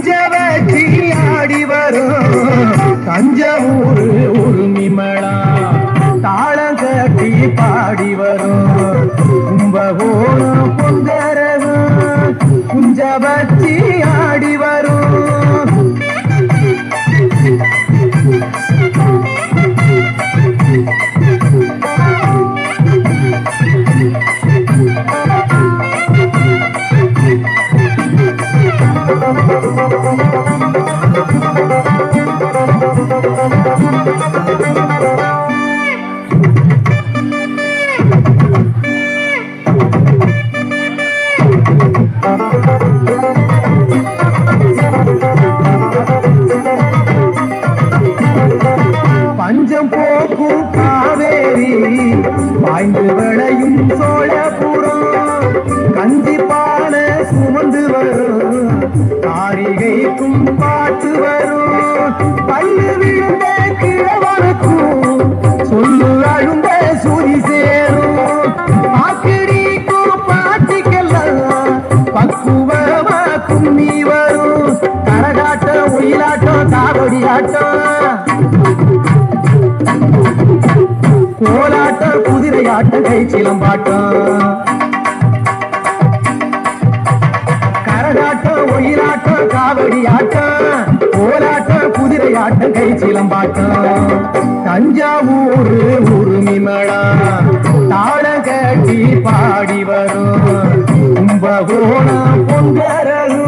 பஞ்சவச்சி ஆடி வரும் தஞ்சாவூர் உருமிமளா தாளம் கட்டி பாடி வரும் கும்பகோணம் பொங்கரகம் குஞ்சவச்சி ஆடி வரும் பஞ்சம் போக்கும் காவேரி பாய்ந்து விளையும் சோழபுரம் கஞ்சி பான சுமந்து வரும் காரிகைக்கும் பாட்டு வரும் பல்லு விழுந்த கிழவனுக்கும் சொல்லு அழுந்த சூரி சேரும் ஆக்கிடிக்கும் பாட்டிக்கெல்லாம் பக்குவமா கும்மி வரும் கரகாட்டம் ஒயிலாட்டம் காவடி ஆட்டம் கோலாட்டம் குதிரையாட்டம் கை சிலம்பாட்டம் கரகாட்டம் ஒயிலாட்டம் காவடி ஆட்டம் கோலாட்டம் குதிரையாட்டம் கை சிலம்பாட்டம் தஞ்சாவூர் உருமிமளா தாளம் கட்டி பாடி வரும் கும்பகோணம் பொங்கரகும்